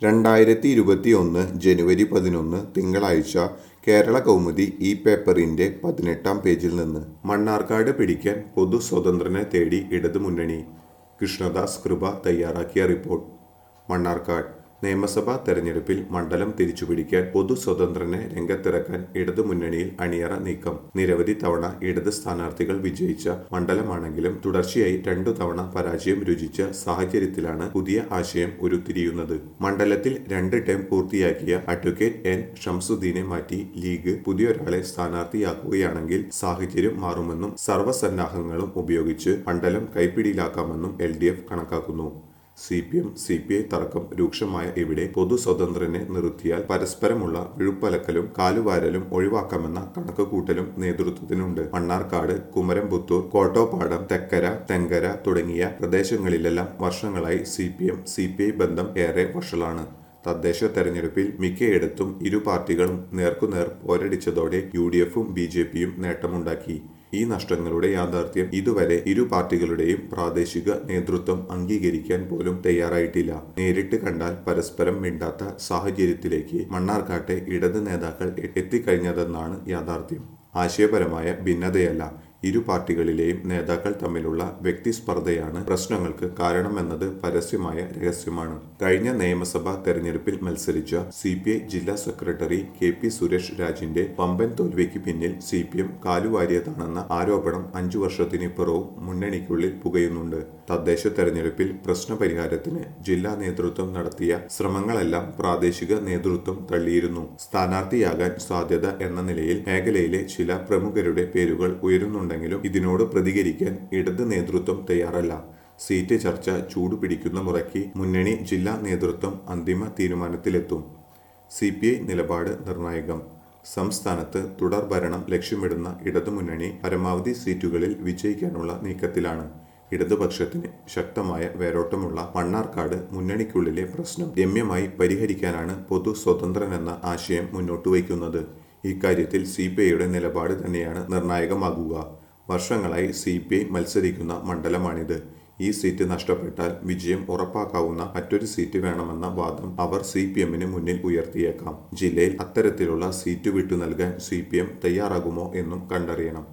രണ്ടായിരത്തി ഇരുപത്തിയൊന്ന് ജനുവരി പതിനൊന്ന് തിങ്കളാഴ്ച കേരള കൗമുദി ഈ പേപ്പറിന്റെ പതിനെട്ടാം പേജിൽ നിന്ന് മണ്ണാർക്കാട് പിടിക്കാൻ പൊതു സ്വതന്ത്രനെ തേടി ഇടതുമുന്നണി കൃഷ്ണദാസ് കൃപ തയ്യാറാക്കിയ റിപ്പോർട്ട് മണ്ണാർക്കാട് നിയമസഭാ തെരഞ്ഞെടുപ്പിൽ മണ്ഡലം തിരിച്ചുപിടിക്കാൻ പൊതു സ്വതന്ത്രനെ രംഗത്തിറക്കാൻ ഇടതുമുന്നണിയിൽ അണിയറ നീക്കം നിരവധി തവണ ഇടത് സ്ഥാനാർത്ഥികൾ വിജയിച്ച മണ്ഡലമാണെങ്കിലും തുടർച്ചയായി രണ്ടു തവണ പരാജയം രുചിച്ച സാഹചര്യത്തിലാണ് പുതിയ ആശയം ഉരുത്തിരിയുന്നത് മണ്ഡലത്തിൽ രണ്ട് ടേം പൂർത്തിയാക്കിയ അഡ്വക്കേറ്റ് എൻ ഷംസുദ്ദീനെ മാറ്റി ലീഗ് പുതിയൊരാളെ സ്ഥാനാർത്ഥിയാക്കുകയാണെങ്കിൽ സാഹചര്യം മാറുമെന്നും സർവ്വസന്നാഹങ്ങളും ഉപയോഗിച്ച് മണ്ഡലം കൈപ്പിടിയിലാക്കാമെന്നും എൽ ഡി എഫ് കണക്കാക്കുന്നു C P M C P I തർക്കം രൂക്ഷമായ ഇവിടെ പൊതു സ്വതന്ത്രനെ നിർത്തിയാൽ പരസ്പരമുള്ള വിഴുപ്പലക്കലും കാലുവാരലും ഒഴിവാക്കാമെന്ന കണക്കുകൂട്ടലും നേതൃത്വത്തിനുണ്ട് മണ്ണാർക്കാട് കുമരംപുത്തൂർ കോട്ടോപ്പാടം തെക്കര തെങ്കര തുടങ്ങിയ പ്രദേശങ്ങളിലെല്ലാം വർഷങ്ങളായി C P M C P I ബന്ധം ഏറെ വഷളാണ് തദ്ദേശ തെരഞ്ഞെടുപ്പിൽ മിക്കയിടത്തും ഇരു പാർട്ടികളും നേർക്കുനേർ പോരടിച്ചതോടെ യു ഡി എഫും ബി ജെ പിയും നേട്ടമുണ്ടാക്കി ഈ നഷ്ടങ്ങളുടെ യാഥാർത്ഥ്യം ഇതുവരെ ഇരു പാർട്ടികളുടെയും പ്രാദേശിക നേതൃത്വം അംഗീകരിക്കാൻ പോലും തയ്യാറായിട്ടില്ല നേരിട്ട് കണ്ടാൽ പരസ്പരം മിണ്ടാത്ത സാഹചര്യത്തിലേക്ക് മണ്ണാർക്കാട്ടെ ഇടത് നേതാക്കൾ എത്തിക്കഴിഞ്ഞതെന്നാണ് യാഥാർത്ഥ്യം ആശയപരമായ ഭിന്നതയല്ല ഇരു പാർട്ടികളിലെയും നേതാക്കൾ തമ്മിലുള്ള വ്യക്തിസ്പർദ്ധയാണ് പ്രശ്നങ്ങൾക്ക് കാരണമെന്നത് പരസ്യമായ രഹസ്യമാണ് കഴിഞ്ഞ നിയമസഭാ തെരഞ്ഞെടുപ്പിൽ മത്സരിച്ച സി പി ഐ ജില്ലാ സെക്രട്ടറി കെ പി സുരേഷ് രാജിന്റെ പമ്പൻ തോൽവിക്ക് പിന്നിൽ സി പി എം കാലുവാരിയതാണെന്ന ആരോപണം അഞ്ചു വർഷത്തിനിപ്പുറവും മുന്നണിക്കുള്ളിൽ പുകയുന്നുണ്ട് തദ്ദേശ തെരഞ്ഞെടുപ്പിൽ പ്രശ്നപരിഹാരത്തിന് ജില്ലാ നേതൃത്വം നടത്തിയ ശ്രമങ്ങളെല്ലാം പ്രാദേശിക നേതൃത്വം തള്ളിയിരുന്നു സ്ഥാനാർത്ഥിയാകാൻ സാധ്യത എന്ന നിലയിൽ മേഖലയിലെ ചില പ്രമുഖരുടെ പേരുകൾ ഉയരുന്നുണ്ടെങ്കിലും ഇതിനോട് പ്രതികരിക്കാൻ ഇടത് നേതൃത്വം തയ്യാറല്ല സീറ്റ് ചർച്ച ചൂടുപിടിക്കുന്ന മുറയ്ക്ക് മുന്നണി ജില്ലാ നേതൃത്വം അന്തിമ തീരുമാനത്തിലെത്തും സി പി ഐ നിലപാട് നിർണായകം സംസ്ഥാനത്ത് തുടർ ഭരണം ലക്ഷ്യമിടുന്ന ഇടതുമുന്നണി പരമാവധി സീറ്റുകളിൽ വിജയിക്കാനുള്ള നീക്കത്തിലാണ് ഇടതുപക്ഷത്തിന് ശക്തമായ വേരോട്ടമുള്ള മണ്ണാർക്കാട് മുന്നണിക്കുള്ളിലെ പ്രശ്നം രമ്യമായി പരിഹരിക്കാനാണ് പൊതു സ്വതന്ത്രനെന്ന ആശയം മുന്നോട്ട് വയ്ക്കുന്നത് ഇക്കാര്യത്തിൽ സി പി ഐയുടെ നിലപാട് തന്നെയാണ് നിർണായകമാകുക വർഷങ്ങളായി സി പി ഐ മത്സരിക്കുന്ന മണ്ഡലമാണിത് ഈ സീറ്റ് നഷ്ടപ്പെട്ടാൽ വിജയം ഉറപ്പാക്കാവുന്ന മറ്റൊരു സീറ്റ് വേണമെന്ന വാദം അവർ സി പി എമ്മിന് മുന്നിൽ ഉയർത്തിയേക്കാം ജില്ലയിൽ അത്തരത്തിലുള്ള സീറ്റ് വിട്ടു നൽകാൻ സി പി എം തയ്യാറാകുമോ എന്നും കണ്ടറിയണം